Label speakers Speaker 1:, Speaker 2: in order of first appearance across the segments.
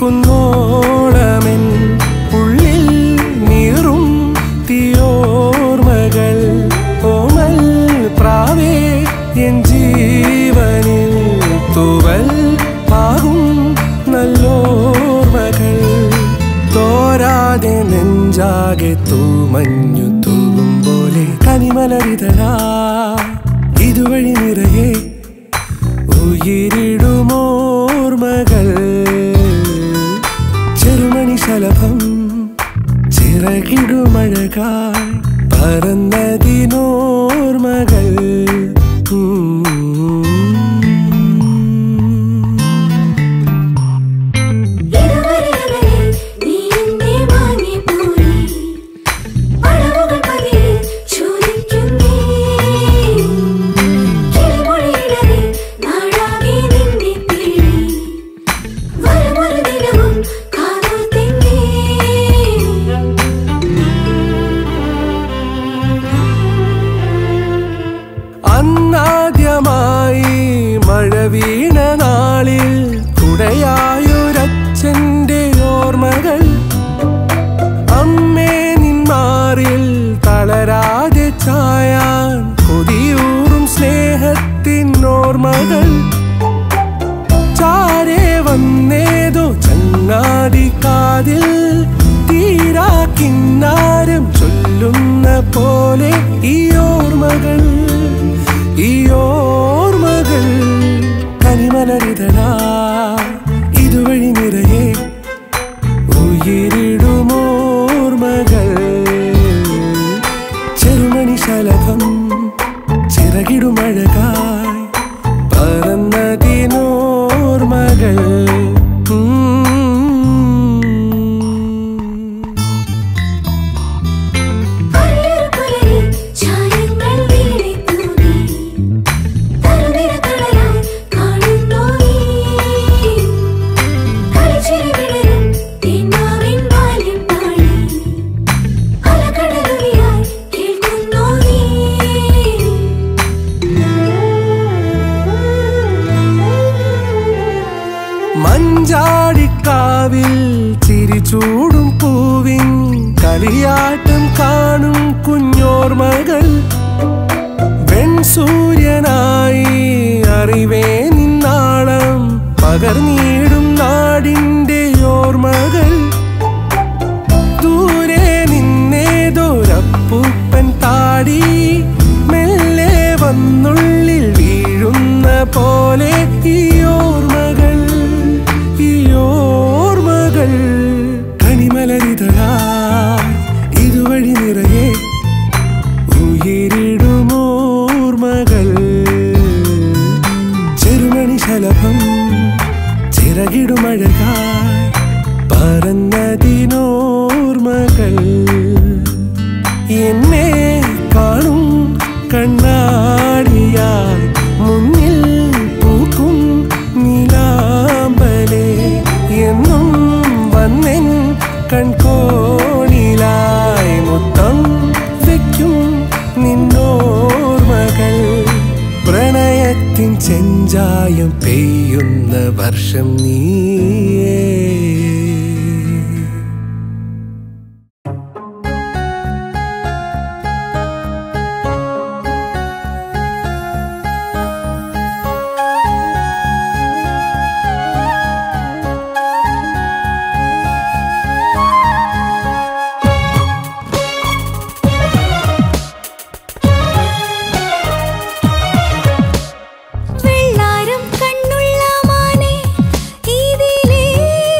Speaker 1: കുന്നോളമെൻ ഉള്ളിൽ നീറും തീയോർമകൾ ഓമൽ പ്രാവേ എൻ ജീവനിൽ തൂവൽ ആകും നല്ലോർമകൾ തോരാതെ നെഞ്ചാകെ തൂമഞ്ഞു തൂകും പോലെ കനിമലരിതടാ ഇതുവഴി നിറയെ ഉയിരിടുമോർമകൾ ചെറുമണി ശലഭം ചിറകിടുമഴകായി പറന്നതിനോർമകൾ
Speaker 2: ഇതുവരെ വരെ നീ എന്നെ വാങ്ങി പോയി വളവുകൾ പതിയെ ചോദിക്കുന്നേ കിളിമൊഴിയിടറി നാടാകെ നിന്നെ തേടി വരുമൊരു ദിനവും കാതോർത്തിന്നേ
Speaker 1: അന്നാദ്യമായി മഴ വീണ നാളിൽ കുടയായൊരച്ഛന്റെ ഓർമ്മകൾ അമ്മേ നിന്മാറിൽ തളരാതെ ചായാൻ കൊതിയൂറും സ്നേഹത്തിൻ ഓർമ്മകൾ ചാരേ വന്നേതോ ചങ്ങാതി കാതിൽ തീരാ കിന്നാരം ചൊല്ലുന്ന പോലെ ഈ ഓർമ്മകൾ ഈ ഓർമ്മകൾ കനിമലരിതടാ ഇതുവഴി നിറയെ ഉയിരിടുമോർമകൾ ചെറുമണി ശലഭം ചിറകിടുമഴകായി പറന്നതിനോർമകൾ
Speaker 2: പല്ലൊരു പുലരി ചായങ്ങൾ വീണെ തൂകി തരുനിര തളരാൻ കാണുന്നു നീ കളിച്ചിരി വിടരും തേന്മാവിൻ ബാല്യം പാടി അലകടലുകയായി കേൾക്കുന്നു നീ
Speaker 1: മഞ്ചാടിക്കാവിൽ ചിരിച്ചൂടും പൂവിൻ കളിയാട്ടം കാണും കുഞ്ഞോർമകൾ വെൺസൂര്യനായി അറിവേ നിന്നാളം പകർന്നീടും നാടിൻ്റെ ഓർമ്മകൾ ദൂരെ നിന്നേതൊരപ്പൂപ്പൻ താടി മെല്ലെ വന്നുള്ളിൽ വീഴുന്ന പോലെ ഈ ഓർമ്മകൾ ഈ ഓർമ്മകൾ കണിമലരിതളായി ഇതുവഴി നിറയെ ഉയിരിടുമോർമ്മകൾ ചെറുമണി ശലഭം ചിറകിടുമഴകായി പറന്നതിനോർമ്മകൾ എന്നെ കാണും കണ്ണാടിയായി മുന്നിൽ പൂക്കും നീലാമ്പലേ എന്നും വന്നെൻ കൺകോണിലായി മുത്തം വയ്ക്കും നിന്നോർമകൾ പ്രണയത്തിൻ ചെഞ്ചായം പെയ്യുന്ന വർഷം നീയേ
Speaker 2: വെള്ളാരം കണ്ണുള്ള മാനേ ഇതിലേ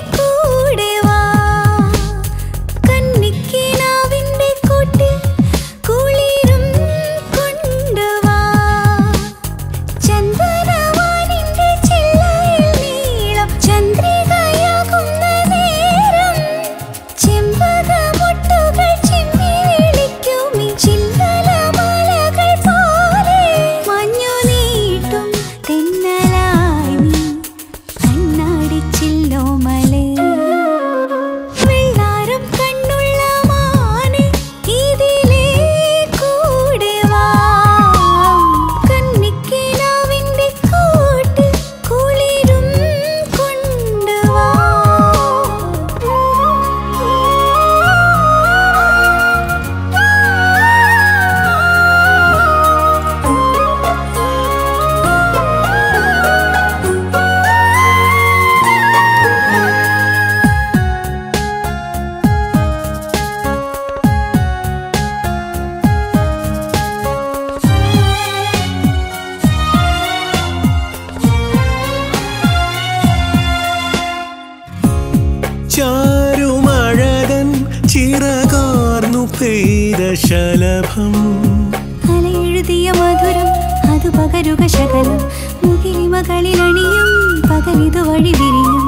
Speaker 1: പെയ്ത ശലഭം
Speaker 2: അലയെഴുതിയ മധുരം അത് പകരുക ശകലം മുകിലിമകളിൽ അണിയും പകലിതു വഴി വിരിയും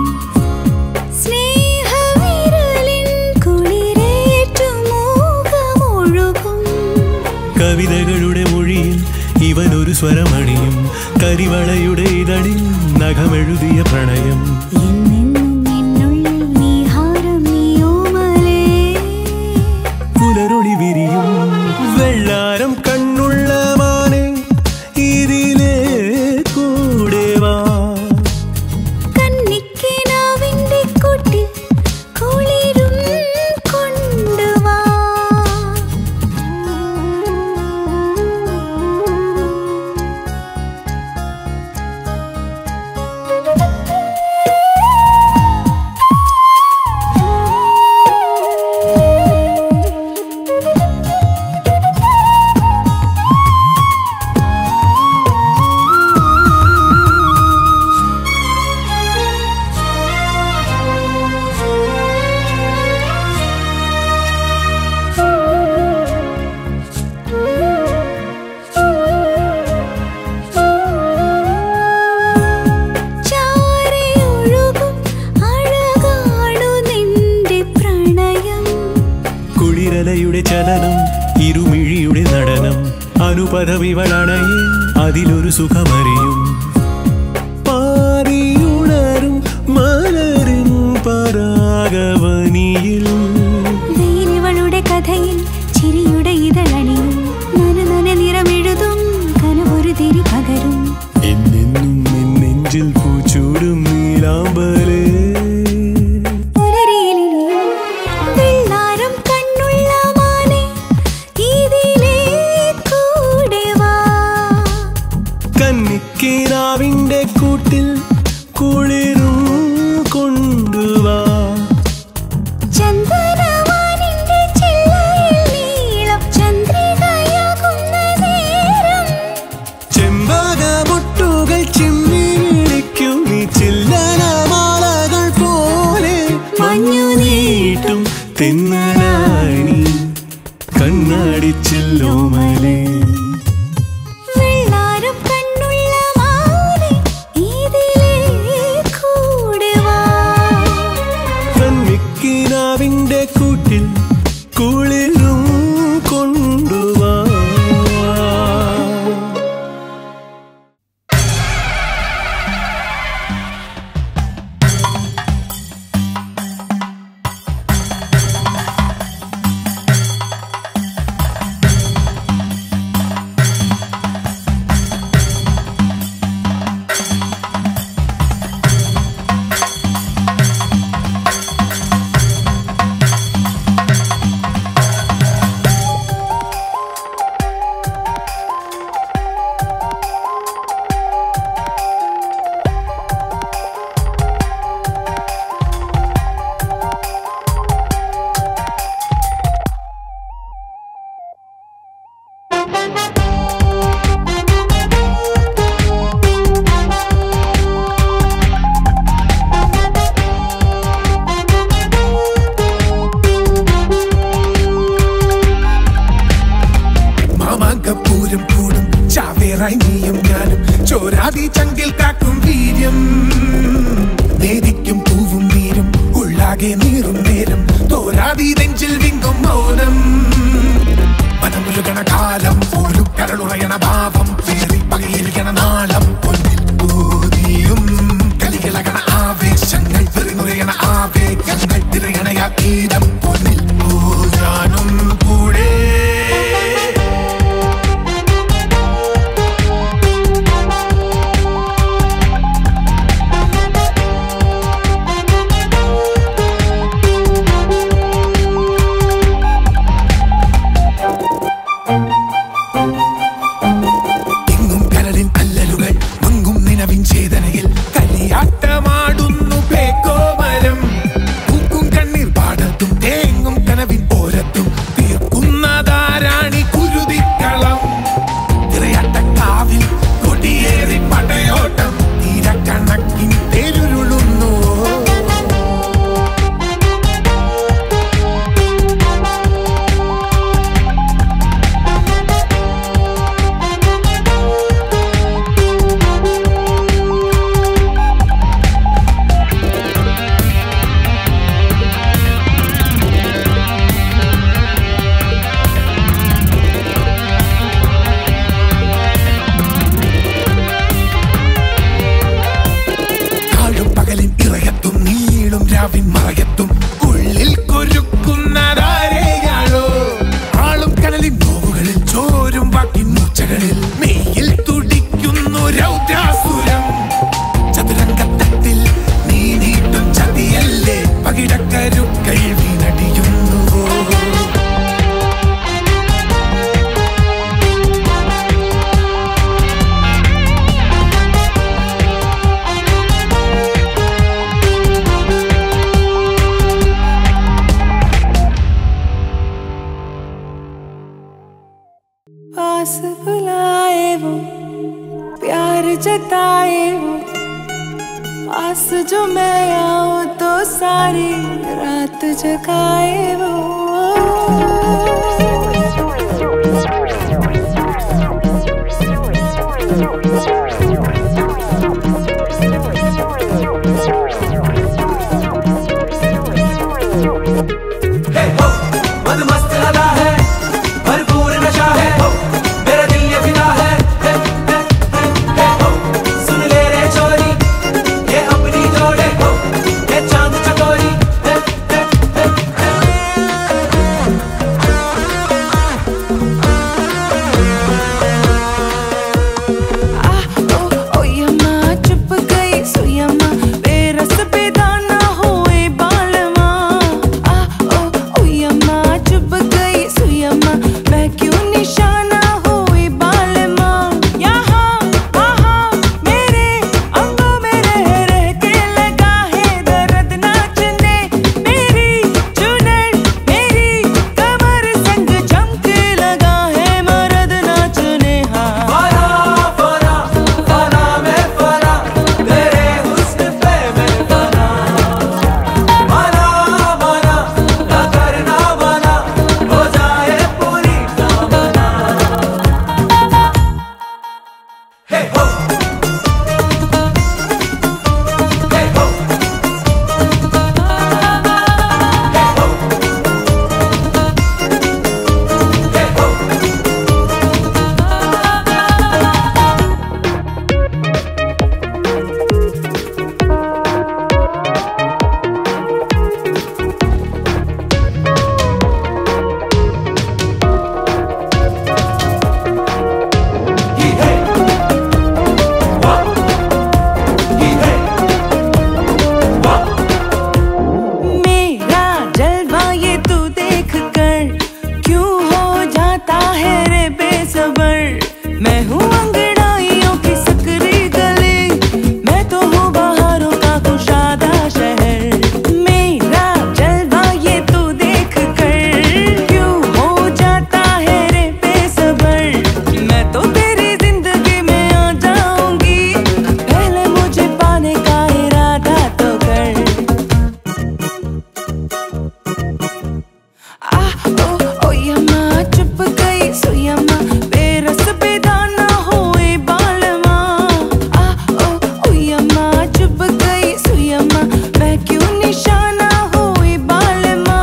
Speaker 2: സ്നേഹവിരലിൻ കുളിരേറ്റു മൂകമൊഴുകും
Speaker 1: കവിതകളുടെ മൊഴിയിൽ ഇവൻ ഒരു സ്വരമണിയും കരിവളയുടെ ഇതളിൽ നഖമെഴുതിയ പ്രണയം
Speaker 2: എന്നെന്നും എന്നുള്ളിൽ നീഹാരം നീയോമലേ
Speaker 1: പുലരൊളി വിരിയും വെള്ളാരം കണ്ണുള്ള മാനെ ഇതിലെ കൂടെ വാ
Speaker 2: കന്നിക്കിനാവിന്റെ കൂട്ടിൽ കുളിരും കൊണ്ടുവാ ചാരയൊഴുകും അഴകാണു നിന്റെ പ്രണയം
Speaker 1: കുളിരലയുടെ ചലനം ഇരുമിഴിയുടെ നടനം അനുപദവിവളണയെ അതിലൊരു സുഖമറിയും പാതിയുണരും മലരിൻ പരാഗവനിയിൽ
Speaker 2: വെയിലിവളുടെ കഥയിൽ ചിരിയുടെ ഇതളണിയും നന നന നിറമെഴുതും കനവൊരു തിരി പകരും
Speaker 1: എന്നെന്നും നിൻ നെഞ്ചിൽ പൂച്ചൂടും നീലാമ്പലേ
Speaker 2: പുലരിയിലിനിയും വെള്ളാരം കണ്ണുള്ള മാനെ ഇതിലേ കൂടെ വാ
Speaker 1: കന്നിക്കിനാവിന്റെ കൂട്ടിൽ കുളിരും കൊണ്ടുവാ
Speaker 2: ചന്ദനവാനിന്റെ ചില്ലയിൽ നീളം ചന്ദ്രികയാകുന്ന നേരം
Speaker 1: ചെമ്പകമുട്ടുകൾ ചിമ്മി വിളിക്കും നീ ചില്ലനമാലകൾ പോലെ മഞ്ഞു നീട്ടും തെന്നലായി നീ കണ്ണാടിച്ചില്ലോമലേ
Speaker 2: വെള്ളാരം കണ്ണുള്ള മാനെ ഇതിലേ കൂടെ വാ
Speaker 1: കന്നിക്കിനാവിന്റെ കൂട്ടിൽ കുളിരും കൊണ്ടുവാ
Speaker 3: മാമാങ്കപ്പൂരം കൂടും ചാവേറായി നീയും ഞാനും ചോരാതി ചങ്കിൽ കാക്കും വീര്യം വേദിക്കും പൂവും നീരും ഉള്ളാകെ നീറും നേരം തോരാതി നെഞ്ചിൽ വിങ്കും മൗനം മനമുരുകണ കാലം പോലും കരളുറയണ ഭാവം വേറി പകയിരിക്കണ നാളം പൊന്നിൽ ഊതിയും കലികളകണ ആവേശങ്ങൾ വെറിനുറയണ ആവേഗങ്ങൾ തിരയണയാ ഗീതം പൊന്നിൽ ഊരാനും കൂടെ എങ്ങും കരളിൻ അല്ലലുകൾ മങ്ങും നിലവിൻ ചേതനയിൽ കല്ലിയാട്ടമാടുന്നു പേക്കോമരം പൂക്കും കണ്ണീർ പാടത്തും തേ നിലാവിൻ മറയത്തും ഉള്ളിൽ കൊരുക്കുന്നതാരേയാളോ ആളും കടലിൻ നോവുകളിൽ ചോരും വാക്കിൻ മൂച്ചകളിൽ മെയ്യിൽ തുടിക്കുന്നു രൗദ്രാസുരം ചതുരംഗത്തട്ടിൽ നീ നീട്ടും ചതിയല്ലേ പകിടക്കരുക്കൾ വീണടിയുന്നുവോ
Speaker 4: पास बुलाए वो प्यार जताए वो पास जो मैं आऊं तो सारी रात जगाए वो
Speaker 1: मदमस्त अदा है भरपूर नशा है मेरा दिल ये फिदा है है, है, है, है, हो। सुन ले रे चोरी ये अपनी जोड़े हो ये चांद चकोरी है, है, है,
Speaker 4: आ ओ ओ यम्मा चुप गई सुयम्मा बेरस बेदाना होए बालमा आ ओ ओ यम्मा चुप गई सुयम्मा मैं क्यों निशाना होए बालमा यहाँ वहाँ मेरे अंगों में रह रह के लगा है दर्द नाचने मेरी चुनर मेरी कमर संग चमक लगा है मर्द नाचने हाँ
Speaker 1: फना फना फना मैं फना तेरे हुस्न पे मैं फना मना मना ना करना मना हो जाए पूरी कामना हे हो हे हो हे हो ही है वाह ही है वाह
Speaker 4: मेरा जलवा ये तू देख कर क्यों हो जाता है रे बेसबर मैं हूँ अंगड़ाइयों की सकरी गली मैं तो हूँ बाहरों का कुशादा शहर मेरा जलवा ये तू देख कर क्यों हो जाता है रे बेसबर मैं तो तेरी जिंदगी में आ जाऊंगी पहले मुझे पाने का इरादा तो कर आ ओ ओ यम्मा चुप गई सुयम्मा बेरस बेदाना होए बालमा आ ओ ओ यम्मा चुप गई सुयम्मा मैं क्यों निशाना होए बालमा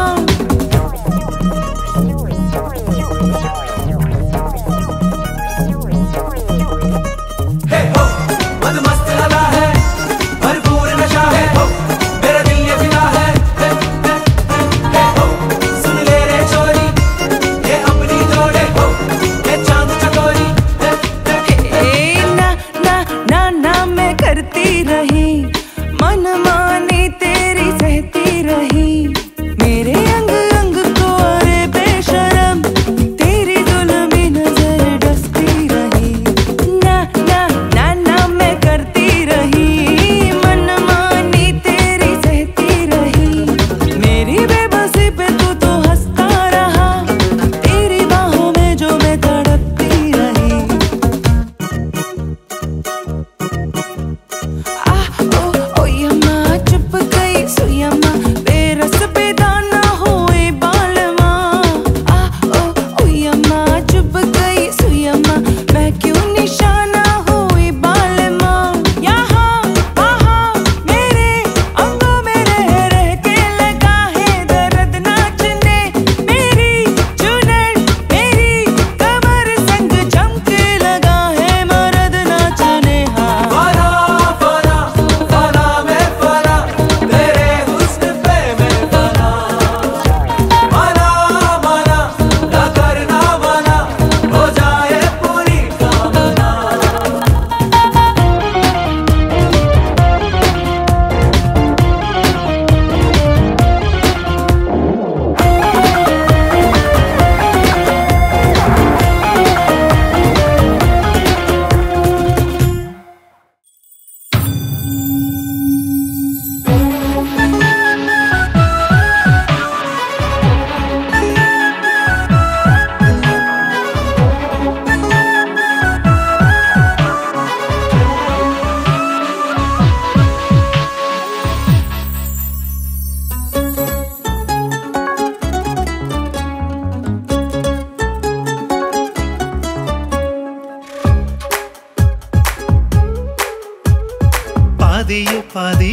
Speaker 1: हे हो मदमस्त अदा है भरपूर नशा है हो मेरा दिल ये फिदा है है, है, है, है, हो सुन ले रे चोरी ये अपनी जोड़े हो ये चांद चकोरी है, है,
Speaker 4: ए ना ना ना ना मैं करती रही मन मानी तेरी सहती रही मेरे अंग अंग को अरे बेशरम तेरी जुल्मी नजर डसती रही ना ना ना ना मैं करती रही मन मानी तेरी सहती रही मेरी बेबसी पे तू तो हंसता रहा तेरी बाहों में जो मैं तड़पती रही आ ओ ओ यम्मा चुप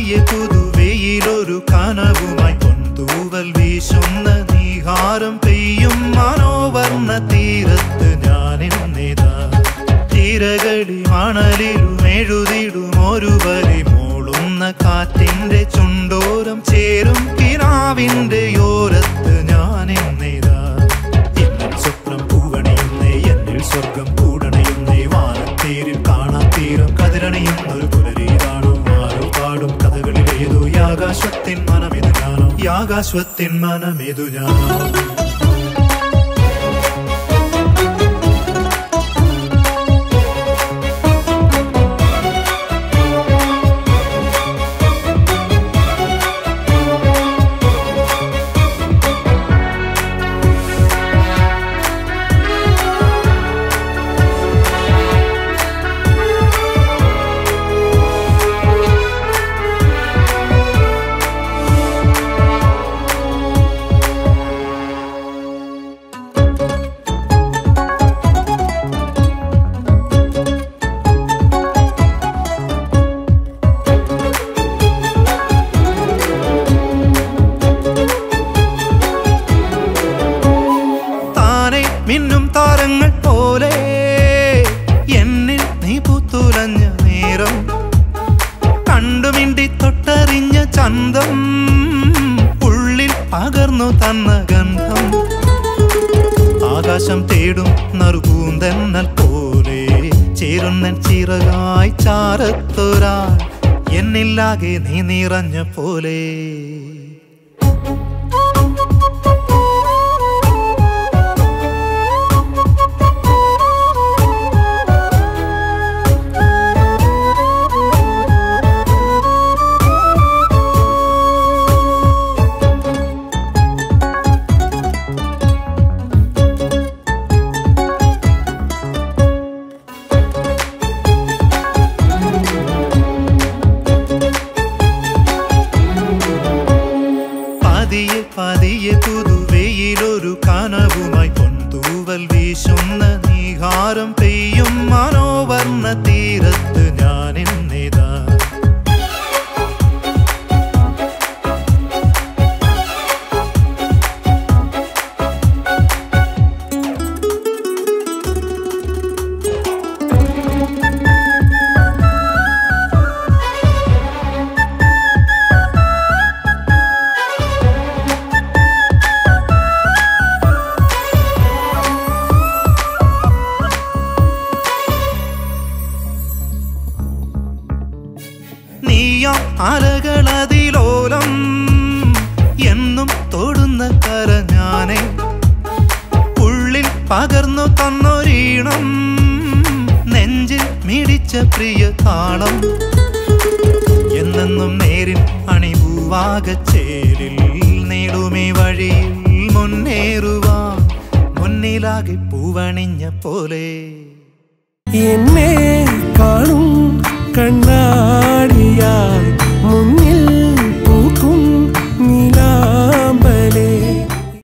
Speaker 5: പതിയെ പുതുവെയിലൊരു കനവുമായി പൊന്തൂവൽ വീശുന്ന നീഹാരം പെയ്യും മനോവർണ്ണ തീരത്ത് ഞാനിന്നിതാ തിരകടി മണലിലും എഴുതിടും ഒരു വരി മൂളുന്ന കാറ്റിന്റെ ചുണ്ടോരം ചേരും കിനാവിന്റെ യോരത്ത് ഞാനിന്നിതാ എന്നിൽ സ്വപ്നം പൂവണിയുന്നേ എന്നിൽ സ്വർഗം കൂടണയുന്നേ വാനത്തേരിൽ കാണാത്തീരം കതിരണിയുന്നൊരു പുലരീതാണോ ആരോ പാടും കഥകളിലേതോ യാകാശ്വത്തിൻ മനമിതു ഞാനോ യാകാശ്വത്തിൻ മനമിതു ഞാനോ താനെ മിന്നും താരങ്ങൾ പോലെ എന്നിൽ നീ പുത്തുലഞ്ഞ നേരം കണ്ടുമിണ്ടി തൊട്ടറിഞ്ഞ ചന്തം ഉള്ളിൽ പകർന്നു തന്ന ഗന്ധം ആകാശം തേടും നറുകൂന്തെന്നൽ പോലെ ചേരുന്നൻ ചിറകായി ചാരത്തൊരാ എന്നില്ലാകെ നീ നിറഞ്ഞ പോലെ പതിയെ പതിയെ പുതുവെയിലൊരു കനവുമായി പൊന്തൂവൽ വീശുന്ന നീഹാരം പെയ്യും മനോവർണ്ണ തീരത്ത് ഞാനിന്നിതാ നീയാം അലകളതിലോലം എന്നും തൊടുന്ന കര ഞാനേ ഉള്ളിൽ പകർന്നു തന്നൊരീണം നെഞ്ചിൽ മിടിച്ച പ്രിയ താളം എന്നെന്നും നേരിൽ അണിപൂവാകച്ചേരിൽ നേടുമേ വഴിയിൽ മുന്നേറുവാൻ മുന്നിലാകെ പൂവണിഞ്ഞ പോലെ
Speaker 1: എൻ